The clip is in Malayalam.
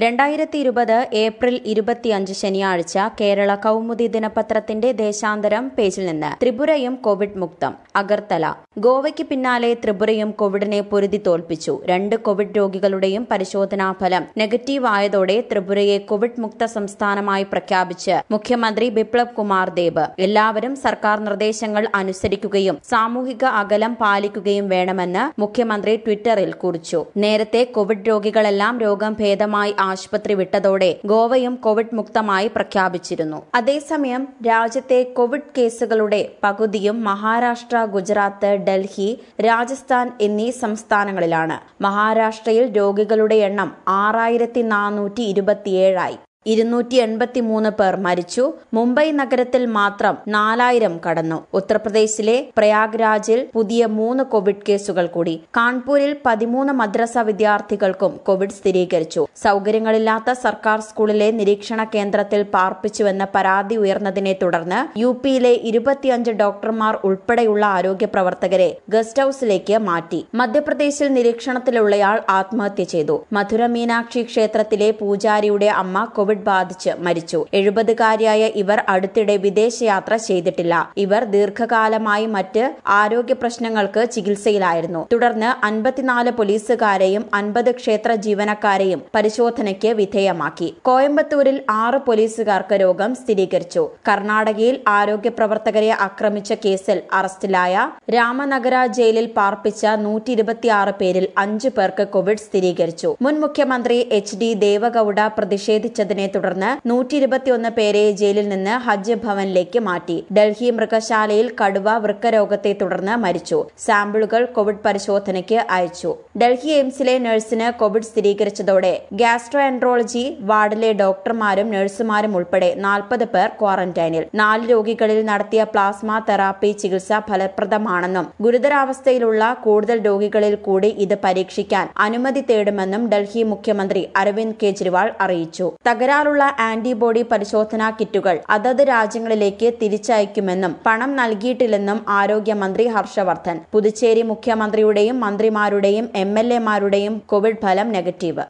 രണ്ടായിരത്തി ഇരുപത് ഏപ്രിൽ ഇരുപത്തിയഞ്ച് ശനിയാഴ്ച കേരള കൗമുദി ദിനപത്രത്തിന്റെ ദേശാന്തരം പേജിൽ നിന്ന് ത്രിപുരയും കോവിഡ് മുക്തം അഗർത്തല ഗോവയ്ക്ക് പിന്നാലെ ത്രിപുരയും കോവിഡിനെ പൊരുതി തോൽപ്പിച്ചു രണ്ട് കോവിഡ് രോഗികളുടെയും പരിശോധനാ ഫലം നെഗറ്റീവ് ആയതോടെ ത്രിപുരയെ കോവിഡ് മുക്ത സംസ്ഥാനമായി പ്രഖ്യാപിച്ച് മുഖ്യമന്ത്രി ബിപ്ലബ് കുമാർ ദേബ് എല്ലാവരും സർക്കാർ നിർദ്ദേശങ്ങൾ അനുസരിക്കുകയും സാമൂഹിക അകലം പാലിക്കുകയും വേണമെന്ന് മുഖ്യമന്ത്രി ട്വിറ്ററിൽ കുറിച്ചു നേരത്തെ കോവിഡ് രോഗികളെല്ലാം രോഗം ഭേദമായി ആശുപത്രി വിട്ടതോടെ ഗോവയും കോവിഡ് മുക്തമായി പ്രഖ്യാപിച്ചിരുന്നു അതേസമയം രാജ്യത്തെ കോവിഡ് കേസുകളുടെ പകുതിയും മഹാരാഷ്ട്ര ഗുജറാത്ത് ഡൽഹി രാജസ്ഥാൻ എന്നീ സംസ്ഥാനങ്ങളിലാണ് മഹാരാഷ്ട്രയിൽ രോഗികളുടെ എണ്ണം ആറായിരത്തി നാനൂറ്റി ഇരുപത്തിയേഴായി ഇരുന്നൂറ്റി എൺപത്തിമൂന്ന് പേർ മരിച്ചു മുംബൈ നഗരത്തിൽ മാത്രം നാലായിരം കടന്നു ഉത്തർപ്രദേശിലെ പ്രയാഗ്രാജിൽ പുതിയ മൂന്ന് കോവിഡ് കേസുകൾ കൂടി കാൺപൂരിൽ പതിമൂന്ന് മദ്രസ വിദ്യാർത്ഥികൾക്കും കോവിഡ് സ്ഥിരീകരിച്ചു സൌകര്യങ്ങളില്ലാത്ത സർക്കാർ സ്കൂളിലെ നിരീക്ഷണ കേന്ദ്രത്തിൽ പാർപ്പിച്ചുവെന്ന പരാതി ഉയർന്നതിനെ തുടർന്ന് യു പിയിലെ ഇരുപത്തിയഞ്ച് ഡോക്ടർമാർ ഉൾപ്പെടെയുള്ള ആരോഗ്യ പ്രവർത്തകരെ ഗസ്റ്റ് ഹൌസിലേക്ക് മാറ്റി മധ്യപ്രദേശിൽ നിരീക്ഷണത്തിലുള്ളയാൾ ആത്മഹത്യ ചെയ്തു മധുര മീനാക്ഷി ക്ഷേത്രത്തിലെ പൂജാരിയുടെ അമ്മ കോവിഡ് ബാധിച്ച് മരിച്ചു എഴുപതുകാരിയായ ഇവർ അടുത്തിടെ വിദേശയാത്ര ചെയ്തിട്ടില്ല ഇവർ ദീർഘകാലമായി മറ്റ് ആരോഗ്യ പ്രശ്നങ്ങൾക്ക് ചികിത്സയിലായിരുന്നു തുടർന്ന് അൻപത്തിനാല് പോലീസുകാരെയും അൻപത് ക്ഷേത്ര ജീവനക്കാരെയും പരിശോധനയ്ക്ക് വിധേയമാക്കി കോയമ്പത്തൂരിൽ ആറ് പോലീസുകാർക്ക് രോഗം സ്ഥിരീകരിച്ചു കർണാടകയിൽ ആരോഗ്യ പ്രവർത്തകരെ ആക്രമിച്ച കേസിൽ അറസ്റ്റിലായ രാമനഗര ജയിലിൽ പാർപ്പിച്ച നൂറ്റി ഇരുപത്തിയാറ് പേരിൽ അഞ്ചു പേർക്ക് കോവിഡ് സ്ഥിരീകരിച്ചു മുൻ മുഖ്യമന്ത്രി എച്ച് ഡി ദേവഗൌഡ പ്രതിഷേധിച്ചതിനെ തുടർന്ന് നൂറ്റി ഇരുപത്തിയൊന്ന് പേരെ ജയിലിൽ നിന്ന് ഹജ്ജ് ഭവനിലേക്ക് മാറ്റി ഡൽഹി മൃഗശാലയിൽ കടുവ വൃക്കരോഗത്തെ തുടർന്ന് മരിച്ചു സാമ്പിളുകൾ കോവിഡ് പരിശോധനയ്ക്ക് അയച്ചു ഡൽഹി എയിംസിലെ നഴ്സിന് കോവിഡ് സ്ഥിരീകരിച്ചതോടെ ഗാസ്ട്രോ എൻട്രോളജി വാർഡിലെ ഡോക്ടർമാരും നഴ്സുമാരും ഉൾപ്പെടെ നാൽപ്പത് പേർ ക്വാറന്റൈനിൽ നാല് രോഗികളിൽ നടത്തിയ പ്ലാസ്മ തെറാപ്പി ചികിത്സ ഫലപ്രദമാണെന്നും ഗുരുതരാവസ്ഥയിലുള്ള കൂടുതൽ രോഗികളിൽ കൂടി ഇത് പരീക്ഷിക്കാൻ അനുമതി തേടുമെന്നും ഡൽഹി മുഖ്യമന്ത്രി അരവിന്ദ് കെജ്രിവാൾ അറിയിച്ചു തകരാറുള്ള ആന്റിബോഡി പരിശോധനാ കിറ്റുകൾ അതത് രാജ്യങ്ങളിലേക്ക് തിരിച്ചയക്കുമെന്നും പണം നൽകിയിട്ടില്ലെന്നും ആരോഗ്യമന്ത്രി ഹർഷവർദ്ധൻ പുതുച്ചേരി മുഖ്യമന്ത്രിയുടെയും മന്ത്രിമാരുടെയും എം എൽ എമാരുടെയും കോവിഡ് ഫലം നെഗറ്റീവ്